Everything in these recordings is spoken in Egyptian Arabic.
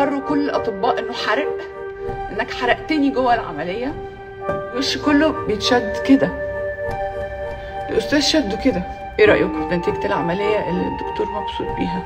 اقروا كل الاطباء انه حرق انك حرقتني جوه العمليه الوش كله بيتشد كده الاستاذ شده كده ايه رايكم في نتيجه العمليه اللي الدكتور مبسوط بيها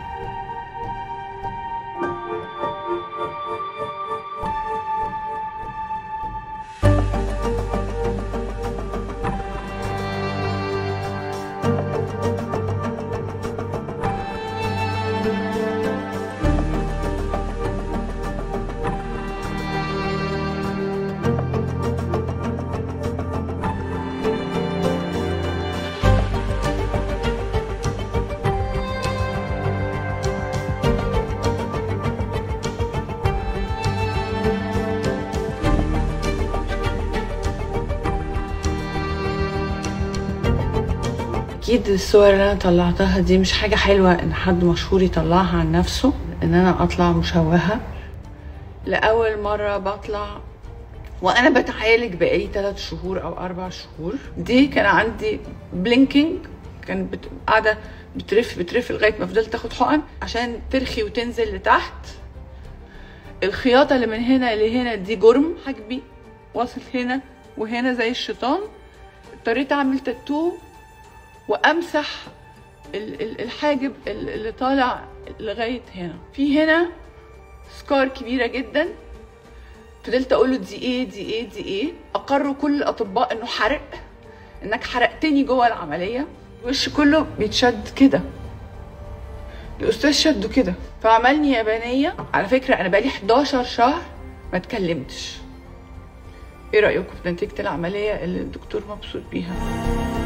اكيد الصور اللي انا طلعتها دي مش حاجه حلوه ان حد مشهور يطلعها عن نفسه ان انا اطلع مشوهه لاول مره بطلع وانا بتعالج بقالي ثلاث شهور او اربع شهور دي كان عندي بلينكينج كان بت... قاعده بترف بترف لغايه ما فضلت تاخد حقن عشان ترخي وتنزل لتحت الخياطه اللي من هنا لهنا دي جرم حاجبي واصل هنا وهنا زي الشيطان اضطريت اعمل تاتو وامسح ال- ال- الحاجب ال- اللي طالع لغايه هنا في هنا سكار كبيره جدا فضلت اقول له دي ايه دي ايه دي ايه اقروا كل الاطباء انه حرق انك حرقتني جوه العمليه الوش كله بيتشد كده الاستاذ شده كده فعملني يابانيه على فكره انا بقالي 11 شهر ما اتكلمتش ايه رايكم في نتيجه العمليه اللي الدكتور مبسوط بيها